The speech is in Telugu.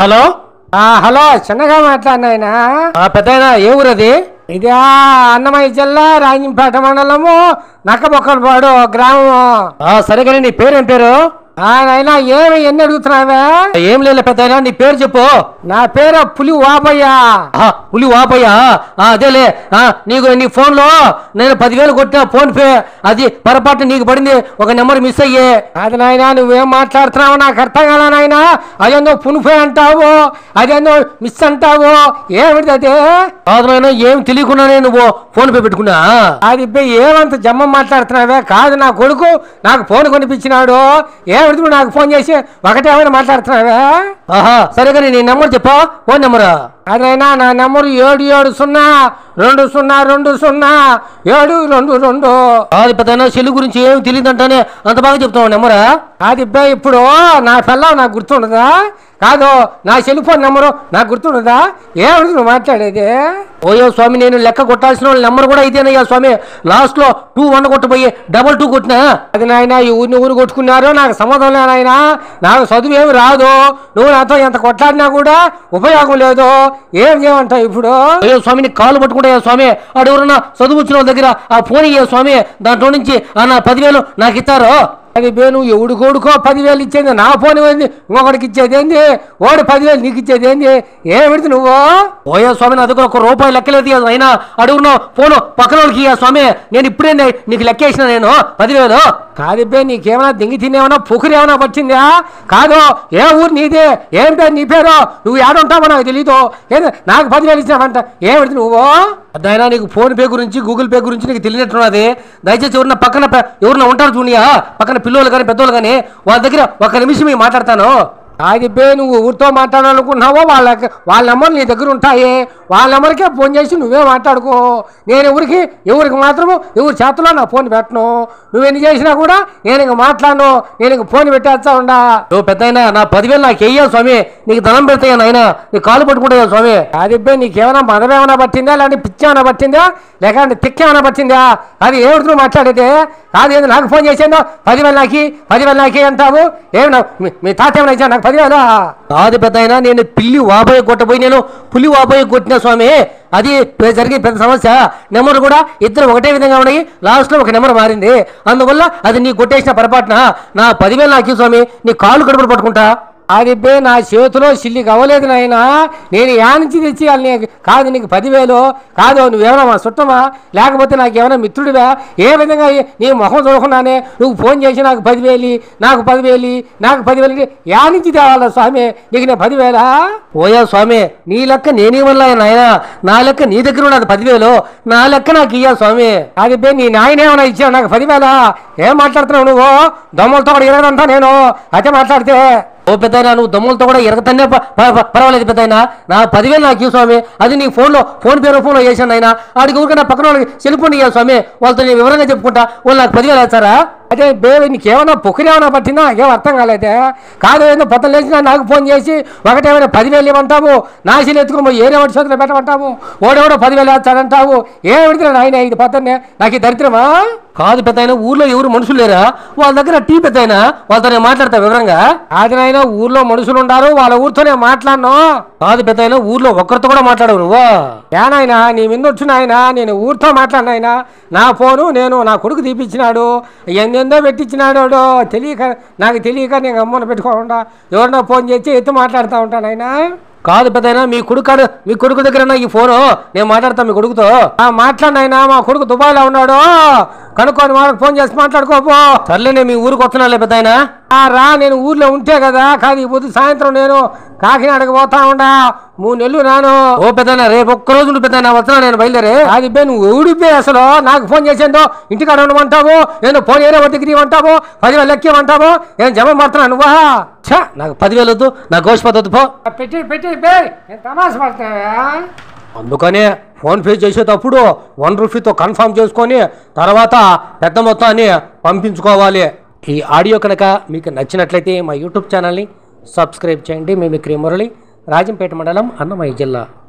హలో ఆ, హలో చిన్నగా మాట్లాడినాయనా ఆ పెద్దాయన ఏ ఊరది ఇదే అన్నమయ్య జిల్లా రాజంపేట మండలము నక్కబొక్కలపాడు గ్రామము ఆ సరే కానీ నీ పేరేం పేరు ఆ, నాయనా ఏమి ఎన్ని అడుగుతున్నావే ఏం లేదు పెద్దాయన నీ పేరు చెప్పు నా పేరు పులి వాబయ్య ఆ, పులి వాపయ్యా ఆ, అదేలే ఆ, నీకు నీ ఫోన్లో నేను పదివేలు కొట్టిన ఫోన్ పే అది పొరపాటు నీకు పడింది ఒక నెంబర్ మిస్ అయ్యే అది నాయనా నువ్వేం మాట్లాడుతున్నావు నాకు అర్థం కాల నాయనా అదేందో పునుఫే అంటావు అదేందో మిస్ అంటావు ఏమిటి అదే కాదు నాయన ఏం తెలియకుండానే నువ్వు ఫోన్ పే పెట్టుకున్నా అది ఇబ్బే ఏమంత జమ్మ మాట్లాడుతున్నావే కాదు నా కొడుకు నాకు ఫోన్ కొనిపించినాడు ఏమిటి నువ్వు నాకు ఫోన్ చేసి ఒకటేమైనా మాట్లాడుతున్నావే ఆహా సరే కానీ నీ నెంబర్ చెప్పా ఫోన్ నెంబరా అదైనా నా నెంబరు ఏడు ఏడు సున్నా రెండు సున్నా రెండు సున్నా ఏడు రెండు రెండు కాదు పెద్దాయన చెల్లి గురించి ఏం తెలియదంటానే అంత బాగా చెప్తావు నెంబరా అది ఇబ్బే ఇప్పుడు నా పిల్ల నాకు గుర్తుండదా కాదు నా సెల్ ఫోన్ నెంబరు నాకు గుర్తుండదా ఏమిటి నువ్వు మాట్లాడేది ఓయో స్వామి నేను లెక్క కొట్టాల్సిన వాళ్ళ నెంబర్ కూడా ఇదేనయ్యా స్వామి లాస్ట్ లో టూ వన్ కొట్టబోయి డబల్ టూ కొట్టినా అది నాయన ఈ ఊరిని ఊరు కొట్టుకున్నారు నాకు సంబంధం లేదు నాయన నాకు చదువు ఏమి రాదు నువ్వు నాతో ఎంత కొట్లాడినా కూడా ఉపయోగం లేదు ఏం చేయమంటావు ఇప్పుడు అయ్యో స్వామి నీ కాలు పట్టుకుంటా స్వామి ఆడు ఎవరన్నా చదువు వచ్చిన వాళ్ళ దగ్గర ఆ ఫోన్ ఇయ్యే స్వామి దాంట్లో నుంచి ఆ నా పదివేలు నాకు ఇస్తారు అది బే నువ్వు ఎవడు కొడుకో పదివేలు ఇచ్చేది నా ఫోన్ ఏంది ఇంకొకటికి ఇచ్చేది ఏంది ఓడి పదివేలు నీకు ఇచ్చేది ఏంది ఏమిటి నువ్వు ఓయో స్వామి నా దగ్గర ఒక రూపాయి లెక్కలేదు ఇక అయినా అడుగున్న ఫోన్ పక్కన వాళ్ళకి ఇయ్య స్వామి నేను ఇప్పుడే నీ- నీకు లెక్కేసిన నేను పదివేలు కాదు బే నీకేమైనా దింగి తినేమన్నా పుకురు ఏమైనా పట్టిందా కాదు ఏ ఊరు నీదే ఏం పేరు నీ పేరు నువ్వు ఏడుంటావో నాకు తెలీదు ఏంది నాకు పదివేలు ఇచ్చినావంట ఏమిటి నువ్వు అదైనా నీకు ఫోన్ పే గురించి గూగుల్ పే గురించి నీకు తెలియనట్టున్నది దయచేసి ఎవరన్నా పక్కన పె- ఎవరన్నా ఉంటారు చూనియా పక్కన పిల్లలు కానీ పెద్దోళ్ళు కానీ వాళ్ళ దగ్గర ఒక నిమిషం మీకు మాట్లాడతాను అది బే నువ్వు ఊరితో మాట్లాడాలనుకున్నావో వాళ్ళకి వాళ్ళ నెంబర్ నీ దగ్గర ఉంటాయి వాళ్ళ నెంబర్కే ఫోన్ చేసి నువ్వే మాట్లాడుకో నేను ఎవరికి ఎవరికి మాత్రము ఎవరి చేతిలో నా ఫోన్ పెట్టను నువ్వు ఎన్ని చేసినా కూడా నేను ఇంక మాట్లాడను నేను ఇంక ఫోన్ పెట్టేస్తా ఉండా ఓ పెద్ద నా పదివేలు నాకు వెయ్యా స్వామి నీకు ధనం పెడతాయా నాయన నీ కాలు పట్టుకుంటాయా స్వామి అది బే నీకేమైనా మదం ఏమైనా పట్టిందా లేదంటే పిచ్చి ఏమైనా పట్టిందా లేకంటే తిక్క ఏమైనా పట్టిందా అది ఏమిటి నువ్వు మాట్లాడేది కాదు ఏంది నాకు ఫోన్ చేసిందో పదివేలు నాకి పదివేలు నాకి అంటావు ఏమి నా- మీ- మీ తాత ఏమైనా ఇచ్చా నాకు పదివేలు కాదు పెద్ద నేను పిల్లి వాబోయి కొట్టబోయి నేను పులి వాబోయి కొట్టిన స్వామి అది పె- జరిగే పెద్ద సమస్య నెంబర్ కూడా ఇద్దరు ఒకటే విధంగా ఉన్నాయి లాస్ట్లో ఒక నెంబర్ మారింది అందువల్ల అది నీ కొట్టేసిన పొరపాటున నా పదివేలు నాకు ఇవ్వు స్వామి నీ కాళ్ళు కడుపులు పట్టుకుంటా అది బే నా చేతిలో సిల్లికి అవ్వలేదు నాయన నేను యా నుంచి తెచ్చి వాళ్ళని నీకు- కాదు నీకు పదివేలు కాదు నువ్వేమైనా మా చుట్టమా లేకపోతే నాకు ఏమైనా మిత్రుడివా ఏ విధంగా ఈ- నీ మొహం చూడకుండానే నువ్వు ఫోన్ చేసి నాకు పదివేలి నాకు పదివేలి నాకు పదివేలు అంటే యా నుంచి తేవాలా స్వామి నీకు నేను పదివేలా ఓయా స్వామి నీ లెక్క నేనేమల్లా నాయన నా లెక్క నీ దగ్గర ఉన్నది పదివేలు నా లెక్క నాకు ఇయ్యా స్వామి అది బే నీ నాయన ఏమైనా ఇచ్చావు నాకు పదివేలా ఏం మాట్లాడుతున్నావు నువ్వు దొమ్మలతో కూడా ఇరగదంటా నేను అయితే మాట్లాడితే ఓ పెద్ద నువ్వు దమ్ములతో కూడా ఎరగతనే ప- ప- ప- పర్వాలేదు పెద్ద నా పదివేలు నాకు ఇవ్వు స్వామి అది నీ ఫోన్లో ఫోన్ పే రూపంలో చేశాను ఆయన ఆడికి ఊరికే నా పక్కన వాళ్ళకి సెల్ఫోన్ ఇవ్వాలి స్వామి వాళ్ళతో నేను వివరంగా చెప్పుకుంటా వాళ్ళు నాకు పదివేలు వేస్తారా అదే బేబీ నీకేమైనా పొకిరేమైనా పట్టిందా నాకేం అర్థం కాలేదే కాదు ఏందో పొద్దున లేచినా నాకు ఫోన్ చేసి ఒకటేమైనా పదివేలు ఇవ్వమంటావు నాశీలు ఎత్తుకుని పోయి ఏరే ఒకటి చేతిలో పెట్టమంటావు ఓడెవడో పదివేలు వేస్తాడంటావు ఏం పెడుతున్నా నాయన ఇది పొద్దున్నే నాకు ఈ దరిద్రమా కాదు పెద్ద ఊర్లో ఎవరు మనుషులు లేరా వాళ్ళ దగ్గర టీ పెద్ద వాళ్ళతో నేను మాట్లాడతా వివరంగా అది నాయన ఊర్లో మనుషులు ఉండారు వాళ్ళ ఊరితోనే మాట్లాడను కాదు పెద్ద ఊర్లో ఒక్కరితో కూడా మాట్లాడవు నువ్వు ఏనాయనా నీ మీద వచ్చు నాయన నేను ఊరితో మాట్లాడినాయన నా ఫోను నేను నా కొడుకు తీపిచ్చినాడు ఎందెందో పెట్టించినాడు వాడు. తెలియక నాకు తెలియక నేను అమ్మను పెట్టుకోకుండా ఎవరినో ఫోన్ చేసి ఎత్తు మాట్లాడుతూ ఉంటాను ఆయన కాదు పెద్ద మీ కొడుకు కాడు మీ కొడుకు దగ్గర ఈ ఫోను నేను మాట్లాడతా మీ కొడుకుతో ఆ మాట్లాడినాయన మా కొడుకు దుబాయ్లో ఉన్నాడు కనుక్కొని వాళ్ళకి ఫోన్ చేసి మాట్లాడుకోపో సర్లే నేను మీ ఊరికి వస్తున్నాలే పెద్ద ఆ రా నేను ఊర్లో ఉంటే కదా కాదు ఈ పొద్దు సాయంత్రం నేను కాకినాడకి పోతా ఉండా మూడు నెలలు రాను ఓ పెద్ద రేపు ఒక్క రోజు పెద్ద వస్తున్నా నేను బయలుదేరి అది బే నువ్వు ఊడిపోయి అసలు నాకు ఫోన్ చేసేందో ఇంటికాడ ఉండమంటావు నేను ఫోన్ ఏరే దగ్గరికి ఇవ్వమంటావు పదివేలు లెక్కేమంటావు ఏం జమ పడుతున్నా నువ్వా ఛా, నాకు పదివేలు వద్దు నా గోష్ వద్దు పో పెట్టి పెట్టి బే తమాస పడతావా అందుకనే ఫోన్ పే చేసేటప్పుడు వన్ రూపీతో కన్ఫర్మ్ చేసుకొని తర్వాత పెద్ద మొత్తాన్ని పంపించుకోవాలి ఈ ఆడియో కనుక మీకు నచ్చినట్లయితే మా యూట్యూబ్ ఛానల్ని సబ్స్క్రైబ్ చేయండి మేము క్రిమురళి రాజంపేట మండలం అన్నమయ్య జిల్లా